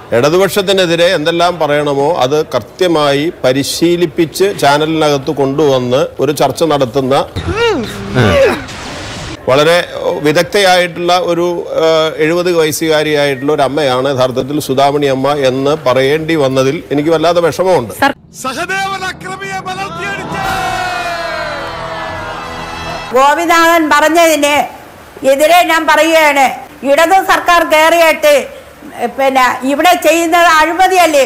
ഇടതുപക്ഷത്തിനെതിരെ എന്തെല്ലാം പറയണമോ അത് കൃത്യമായി പരിശീലിപ്പിച്ച് ചാനലിനകത്ത് കൊണ്ടുവന്ന് ഒരു ചർച്ച നടത്തുന്ന വളരെ വിദഗ്ധയായിട്ടുള്ള ഒരു എഴുപത് വയസ്സുകാരിയായിട്ടുള്ള ഒരു അമ്മയാണ് യഥാർത്ഥത്തിൽ സുധാമണി അമ്മ എന്ന് പറയേണ്ടി വന്നതിൽ എനിക്ക് വല്ലാതെ വിഷമമുണ്ട് ഗോപിനാഥൻ പറഞ്ഞതിന് എതിരെ ഞാൻ പറയുകയാണ് ഇടതു സർക്കാർ കയറിയിട്ട് പിന്നെ ഇവിടെ ചെയ്യുന്നത് അഴിമതിയല്ലേ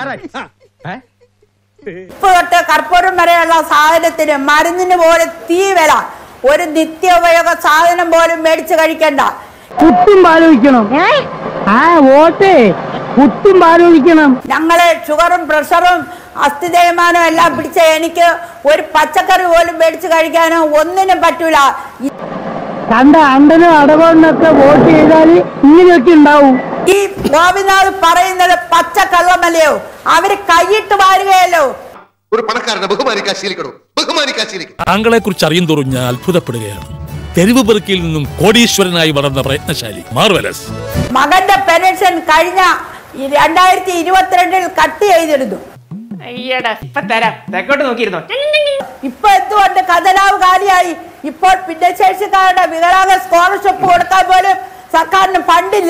ഉപ്പ് തൊട്ട് കർപ്പൂരം വരെയുള്ള സാധനത്തിന് മരുന്നിന് പോലും തീ വില ഒരു നിത്യോപയോഗ സാധനം പോലും മേടിച്ച് കഴിക്കണ്ട കുത്തും ആലോചിക്കണം ആ വോട്ടേ കുത്തും ആലോചിക്കണം ഞങ്ങള് ഷുഗറും പ്രഷറും അസ്ഥി തേയ്മാനം എല്ലാം പിടിച്ച എനിക്ക് ഒരു പച്ചക്കറി പോലും മേടിച്ച് കഴിക്കാനോ ഒന്നിനും പറ്റൂല കണ്ട അണ്ടനും അടവണ്ണൊക്കെ വോട്ട് ചെയ്താൽ ഇങ്ങനെയൊക്കെ ഉണ്ടാവും ഈ ഗോപിനാഥ് പറയുന്നത് പച്ച കള്ളമല്ലയോ അവര് കൈയിട്ട് വാരുകയല്ലോ ഒരു പണക്കാരനെ ബഹുമാനിക്കാൻ ശീലിക്കണോ ബഹുമാനിക്കാൻ ശീലിക്കണം താങ്കളെ കുറിച്ച് അറിയും തോറും ഞാൻ അത്ഭുതപ്പെടുകയാണ് തെരുവ് പെറുക്കിയിൽ നിന്നും കോടീശ്വരനായി വളർന്ന പ്രയത്നശാലി മാർവലസ് മകന്റെ പെൻഷൻ കഴിഞ്ഞ ഈ രണ്ടായിരത്തി ഇരുപത്തിരണ്ടിൽ കട്ട് ചെയ്തിരുന്നു അയ്യടാ ഇപ്പൊ തരാം തെക്കോട്ട് നോക്കിയിരുന്നോ ഇപ്പൊ എന്തുകൊണ്ട് കഥലാവ് കാലിയായി ഇപ്പോൾ ഭിന്നശേഷിക്കാരുടെ വികലാംഗ സ്കോളർഷിപ്പ് കൊടുക്കാൻ പോലും സർക്കാരിന് ഫണ്ടില്ല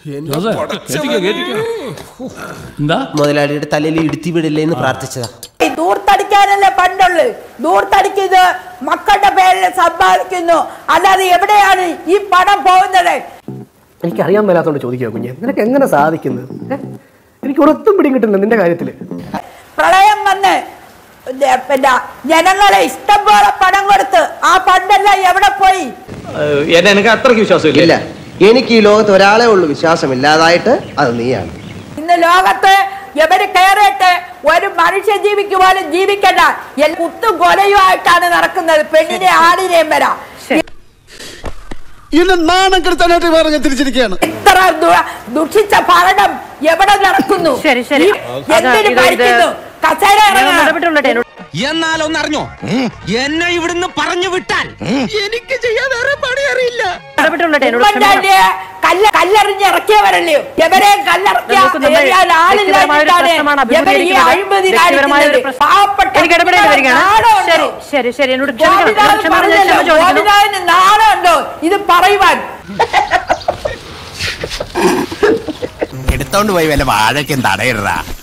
എന്താ മുതലാളിയുടെ തലയിൽ ഇടുത്തി വിടില്ലേ എന്ന് പ്രാർത്ഥിച്ചതാ ഈ ദൂർത്തടിക്കാനല്ലേ ഫണ്ടുള്ളു ദൂർത്തടിക്കുന്നത് മക്കളുടെ പേരിൽ സമ്പാദിക്കുന്നു അല്ലാതെ എവിടെയാണ് ഈ പണം പോകുന്നത് എനിക്കറിയാൻ മേലാത്തോണ്ട് ചോദിക്കുക കുഞ്ഞെ നിനക്ക് എങ്ങനെ സാധിക്കുന്നത് ഏ? എനിക്ക് ഒരൊത്തും പിടിയും കിട്ടുന്നില്ല നിന്റെ കാര്യത്തില് പ്രളയം വന്ന് ഇത് പിന്നെ ജനങ്ങളെ ഇഷ്ടം പോലെ പണം കൊടുത്ത് ആ ഫണ്ടെല്ലാം എവിടെ പോയി എന്നെ എനിക്ക് അത്രയ്ക്ക് വിശ്വാസമില്ല ഇല്ല എനിക്ക് ഈ ലോകത്ത് ഒരാളെ ഉള്ളൂ വിശ്വാസമില്ലാതായിട്ട് അത് നീയാണ് ഇന്ന് ലോകത്ത് എവര് കയറിയിട്ട് ഒരു മനുഷ്യ ജീവിക്ക് പോലും ജീവിക്കണ്ട എൽ- കുത്തും കൊലയുമായിട്ടാണ് നടക്കുന്നത് പെണ്ണിനെ ആടിനെയും വരാം എന്നെ നാണം കെടുത്താനായിട്ട് വേറെ ഞാൻ തിരിച്ചിരിക്കുകയാണ് ഇത്ര ദു- ദുഷിച്ച ഭരണം എവിടെ നടക്കുന്നു ശരി, ശരി. ഈ എന്തിന് ഇത് ഇത് ഭരിക്കുന്നു കസേര ഇറങ്ങാൻ. എന്നാൽ ഒന്നറിഞ്ഞോ എന്നെ ഇവിടുന്ന് പറഞ്ഞു വിട്ടാൽ എനിക്ക് ചെയ്യാൻ വേറെ പണി അറിയില്ല ഉമ്മൻചാണ്ടിയെ കല്ല് കല്ലെറിഞ്ഞ് ഇറക്കിയവരല്ലയോ എവരെ കല്ലിറക്കിയ നമുക്ക് നമ്മുടെ എറിയാൻ ആളില്ലാഞ്ഞിട്ടാണ് പ്രശ്നമാണ് എവര് ഈ അഭിമുഖീകരിക്കുന്നത്. അഴിമതി വ്യക്തിപരമായ ഒരു കാണിക്കുന്നത്. പ്രശ്നം. പാവപ്പെട്ട എനിക്ക് ഇടപെടേണ്ടി വരികയാണ് നാണമുണ്ടോ? ശരി ശരി ശരി എന്നോട് ക്ഷമിക്കണം എന്നോട് ഗോപിനാഥ് ക്ഷമ പറഞ്ഞാൽ പറഞ്ഞല്ലോ, ക്ഷമ ചോദിക്കുന്നു ഗോപിനാഥിന് നാണമുണ്ടോ ഇത് പറയുവാൻ എടുത്തോണ്ട് പോയി വല്ല വാഴയ്ക്കും തടയിടാ